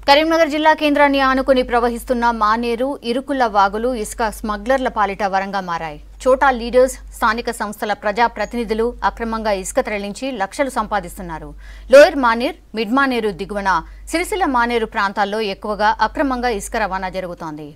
కరీంనగర్ జిల్లా కేంద్రాన్ని ఆనుకుని ప్రవహిస్తున్న మానేరు ఇరుకుల వాగులు ఇసుక స్మగ్లర్ల పాలిట వరంగా మారాయి చోటా లీడర్స్ స్థానిక సంస్థల ప్రజా ప్రతినిధులు అక్రమంగా ఇసుక తరలించి లక్షలు సంపాదిస్తున్నారు లోయర్ మానేర్ మిడ్ మానేరు దిగువన సిరిసిల్ల మానేరు ప్రాంతాల్లో ఎక్కువగా అక్రమంగా ఇసుక రవాణా జరుగుతోంది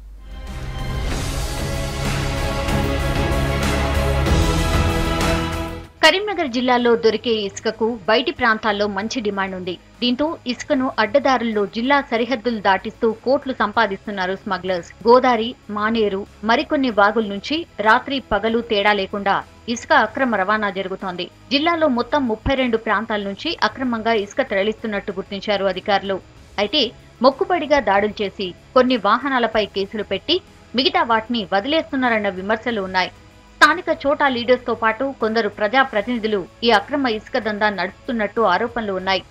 కరీంనగర్ జిల్లాలో దొరికే ఇసుకకు బయటి ప్రాంతాల్లో మంచి డిమాండ్ ఉంది దీంతో ఇసుకను అడ్డదారుల్లో జిల్లా సరిహద్దులు దాటిస్తూ కోట్లు సంపాదిస్తున్నారు స్మగ్లర్స్ గోదారి మానేరు మరికొన్ని వాగుల నుంచి రాత్రి పగలు తేడా లేకుండా ఇసుక అక్రమ రవాణా జరుగుతోంది జిల్లాలో మొత్తం ముప్పై రెండు ప్రాంతాల నుంచి అక్రమంగా ఇసుక తరలిస్తున్నట్టు గుర్తించారు అధికారులు అయితే మొక్కుబడిగా దాడులు చేసి కొన్ని వాహనాలపై కేసులు పెట్టి మిగతా వాటిని వదిలేస్తున్నారన్న విమర్శలు ఉన్నాయి స్థానిక చోటా లీడర్స్ తో పాటు కొందరు ప్రజా ప్రతినిధులు ఈ అక్రమ ఇసుక దందా నడుపుతున్నట్టు ఆరోపణలు ఉన్నాయి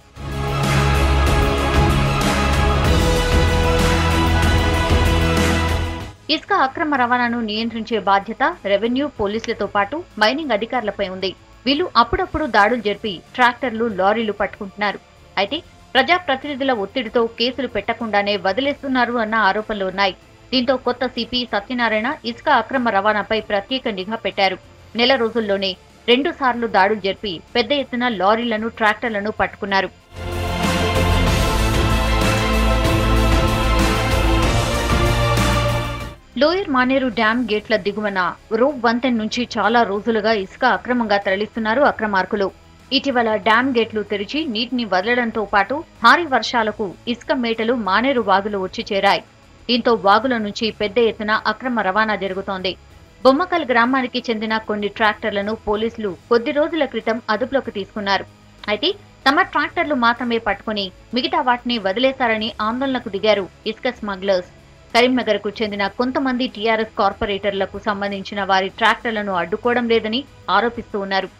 ఇసుక అక్రమ రవాణాను నియంత్రించే బాధ్యత రెవెన్యూ పోలీసులతో పాటు మైనింగ్ అధికారులపై ఉంది వీళ్ళు అప్పుడప్పుడు దాడులు జరిపి ట్రాక్టర్లు లారీలు పట్టుకుంటున్నారు అయితే ప్రజా ప్రతినిధుల ఒత్తిడితో కేసులు పెట్టకుండానే వదిలేస్తున్నారు అన్న ఆరోపణలు ఉన్నాయి దీంతో కొత్త సిపి సత్యనారాయణ ఇసుక అక్రమ రవాణాపై ప్రత్యేక నిఘా పెట్టారు నెల రోజుల్లోనే రెండు సార్లు దాడులు జరిపి పెద్ద ఎత్తున లారీలను ట్రాక్టర్లను పట్టుకున్నారు లోయర్ మానేరు డ్యాం గేట్ల దిగువన రోప్ వంతెన నుంచి చాలా రోజులుగా ఇసుక అక్రమంగా తరలిస్తున్నారు అక్రమార్కులు ఇటీవల డ్యాం గేట్లు తెరిచి నీటిని వదలడంతో పాటు భారీ వర్షాలకు ఇసుక మేటలు మానేరు వాగులు వచ్చి చేరాయి దీంతో వాగుల నుంచి పెద్ద ఎత్తున అక్రమ రవాణా జరుగుతోంది బొమ్మకల్ గ్రామానికి చెందిన కొన్ని ట్రాక్టర్లను పోలీసులు కొద్ది రోజుల క్రితం అదుపులోకి తీసుకున్నారు అయితే తమ ట్రాక్టర్లు మాత్రమే పట్టుకుని మిగతా వాటిని వదిలేశారని ఆందోళనకు దిగారు ఇసుక స్మగ్లర్స్ కరీంనగర్ కు చెందిన కొంతమంది టీఆర్ఎస్ కార్పొరేటర్లకు సంబంధించిన వారి ట్రాక్టర్లను అడ్డుకోవడం లేదని ఆరోపిస్తూ ఉన్నారు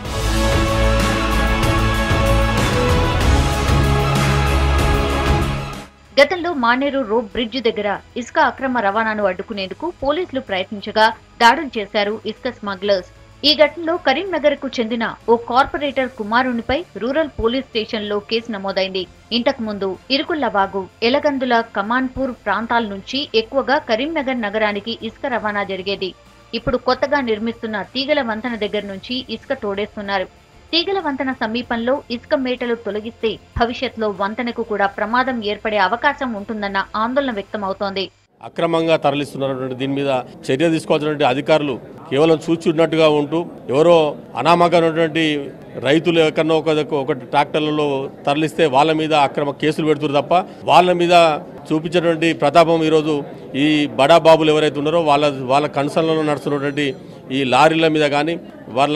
గతంలో మానేరు రోప్ బ్రిడ్జ్ దగ్గర ఇసుక అక్రమ రవాణాను అడ్డుకునేందుకు పోలీసులు ప్రయత్నించగా దాడులు చేశారు ఇసుక స్మగ్లర్స్ ఈ ఘటనలో కరీంనగర్ కు చెందిన ఓ కార్పొరేటర్ కుమారునిపై రూరల్ పోలీస్ స్టేషన్ లో కేసు నమోదైంది ఇంతకు ముందు ఇరుకుల్లవాగు ఎలగందుల కమాన్పూర్ ప్రాంతాల నుంచి ఎక్కువగా కరీంనగర్ నగరానికి ఇసుక రవాణా జరిగేది ఇప్పుడు కొత్తగా నిర్మిస్తున్న తీగల వంతెన దగ్గర నుంచి ఇసుక తోడేస్తున్నారు తీగల వంతెన సమీపంలో ఇసుక మేటలు తొలగిస్తే భవిష్యత్తులో వంతెనకు కూడా ప్రమాదం ఏర్పడే అవకాశం ఉంటుందన్న ఆందోళన వ్యక్తమవుతోంది అక్రమంగా తరలిస్తున్నటువంటి దీని మీద చర్య తీసుకోవాల్సినటువంటి అధికారులు కేవలం చూచున్నట్టుగా ఉంటూ ఎవరో అనామకమైనటువంటి రైతులు ఎక్కడో ఒక ఒక ట్రాక్టర్లలో తరలిస్తే వాళ్ళ మీద అక్రమ కేసులు పెడుతున్నారు తప్ప వాళ్ళ మీద చూపించేటువంటి ప్రతాపం ఈరోజు ఈ బడా బాబులు ఎవరైతే ఉన్నారో వాళ్ళ వాళ్ళ కన్సర్న్లలో నడుస్తున్నటువంటి ఈ లారీల మీద కానీ వాళ్ళ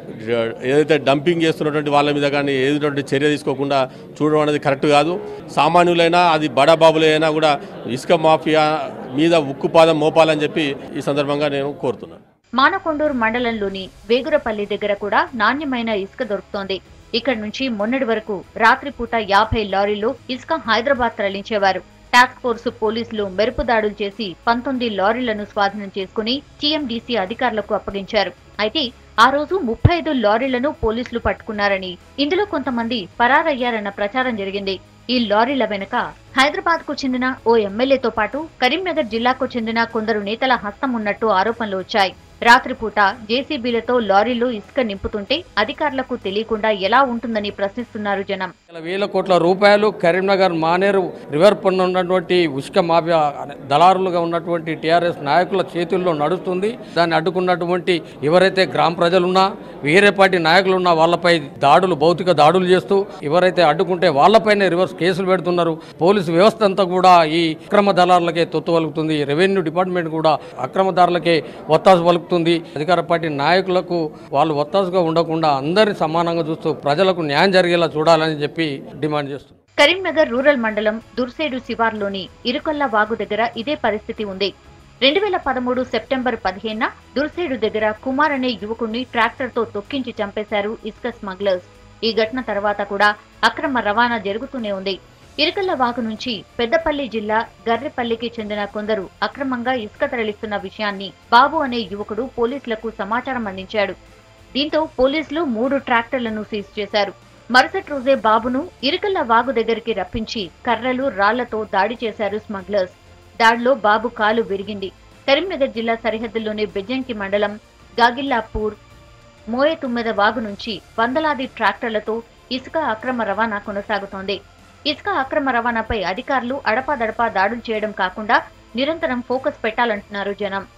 ఏదైతే డంపింగ్ చేస్తున్నటువంటి వాళ్ళ మీద కానీ ఏదైతే చర్య తీసుకోకుండా చూడడం అనేది కరెక్ట్ కాదు సామాన్యులైనా అది బడా బాబులైనా కూడా ఇసుక మాఫియా మీద ఉక్కుపాదం మోపాలని చెప్పి ఈ సందర్భంగా నేను కోరుతున్నాను మానకొండూరు మండలంలోని వేగురపల్లి దగ్గర కూడా నాణ్యమైన ఇసుక దొరుకుతోంది ఇక్కడి నుంచి మొన్నటి వరకు రాత్రిపూట యాభై లారీలు ఇసుక హైదరాబాద్ తరలించేవారు టాస్క్ ఫోర్స్ పోలీసులు మెరుపు దాడులు చేసి పంతొమ్మిది లారీలను స్వాధీనం చేసుకుని టీఎండీసీ అధికారులకు అప్పగించారు అయితే ఆ రోజు ముప్పై ఐదు లారీలను పోలీసులు పట్టుకున్నారని ఇందులో కొంతమంది పరారయ్యారన్న ప్రచారం జరిగింది ఈ లారీల వెనుక హైదరాబాద్ కు చెందిన ఓ ఎమ్మెల్యేతో పాటు కరీంనగర్ జిల్లాకు చెందిన కొందరు నేతల హస్తం ఉన్నట్టు ఆరోపణలు వచ్చాయి రాత్రిపూట జేసీబీలతో లారీలు ఇసుక నింపుతుంటే అధికారులకు తెలియకుండా ఎలా ఉంటుందని ప్రశ్నిస్తున్నారు జనం వేల వేల కోట్ల రూపాయలు కరీంనగర్ మానేరు రివర్ పన్ను ఉన్నటువంటి ఉష్క మాఫియా దళారులుగా ఉన్నటువంటి టీఆర్ఎస్ నాయకుల చేతుల్లో నడుస్తుంది దాన్ని అడ్డుకున్నటువంటి ఎవరైతే గ్రామ ప్రజలున్నా వేరే పార్టీ నాయకులున్నా వాళ్ళపై దాడులు భౌతిక దాడులు చేస్తూ ఎవరైతే అడ్డుకుంటే వాళ్ళపైనే రివర్స్ కేసులు పెడుతున్నారు పోలీసు వ్యవస్థ అంతా కూడా ఈ అక్రమ దళారులకే తొత్తు పలుకుతుంది రెవెన్యూ డిపార్ట్మెంట్ కూడా అక్రమదారులకే ఒత్తాసు పలుకుతుంది అధికార పార్టీ నాయకులకు వాళ్ళు ఒత్తాసుగా ఉండకుండా అందరిని సమానంగా చూస్తూ ప్రజలకు న్యాయం జరిగేలా చూడాలని చెప్పి డిమాండ్ చేస్తున్నారు కరీంనగర్ రూరల్ మండలం దుర్సేడు శివార్లోని ఇరుకొల్ల వాగు దగ్గర ఇదే పరిస్థితి ఉంది రెండు వేల పదమూడు సెప్టెంబర్ పదిహేన దుర్సేడు దగ్గర కుమార్ అనే యువకుణ్ణి ట్రాక్టర్తో తొక్కించి చంపేశారు ఇసుక స్మగ్లర్స్ ఈ ఘటన తర్వాత కూడా అక్రమ రవాణా జరుగుతూనే ఉంది ఇరుకల్ల వాగు నుంచి పెద్దపల్లి జిల్లా గర్రెపల్లికి చెందిన కొందరు అక్రమంగా ఇసుక తరలిస్తున్న విషయాన్ని బాబు అనే యువకుడు పోలీసులకు సమాచారం అందించాడు దీంతో పోలీసులు మూడు ట్రాక్టర్లను సీజ్ చేశారు మరుసటి రోజే బాబును ఇరుకల్ల వాగు దగ్గరికి రప్పించి కర్రలు రాళ్లతో దాడి చేశారు స్మగ్లర్స్ దాడిలో బాబు కాలు విరిగింది కరీంనగర్ జిల్లా సరిహద్దుల్లోని బెజ్జంకి మండలం గాగిల్లాపూర్ మోయతుమ్మెద వాగు నుంచి వందలాది ట్రాక్టర్లతో ఇసుక అక్రమ రవాణా కొనసాగుతోంది ఇసుక అక్రమ రవాణాపై అధికారులు అడపాదడపా దాడులు చేయడం కాకుండా నిరంతరం ఫోకస్ పెట్టాలంటున్నారు జనం